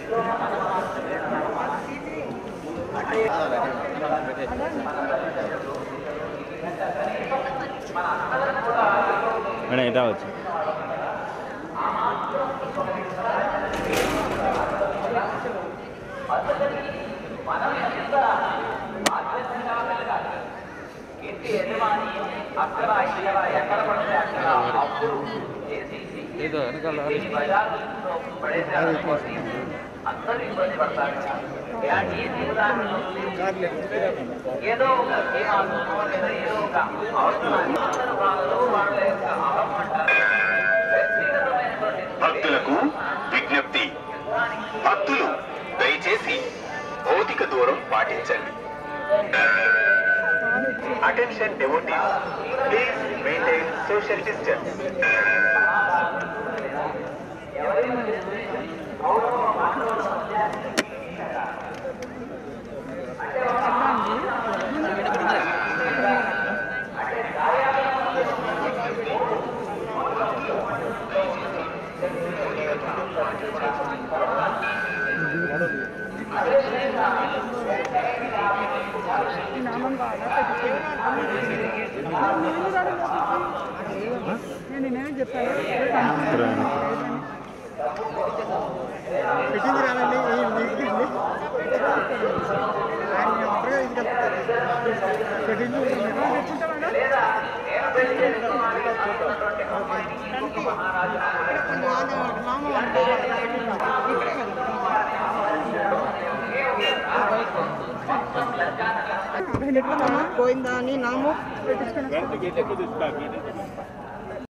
Madam ఇట్లా వచ్చి ఏదో వెనకాల భక్తులకు విజ్ఞప్తి భక్తులు దయచేసి భౌతిక దూరం పాటించండి attention devotees please maintain social distance నేను నేనేం చెప్పాను పెట్టింది రాదండి ఈ మీకు ఇవ్వండి. ఆయన ఒక్కరే తీసుకెళ్తారు. పెట్టింది పోయిందా అని నాము పెట్టించుకున్నాను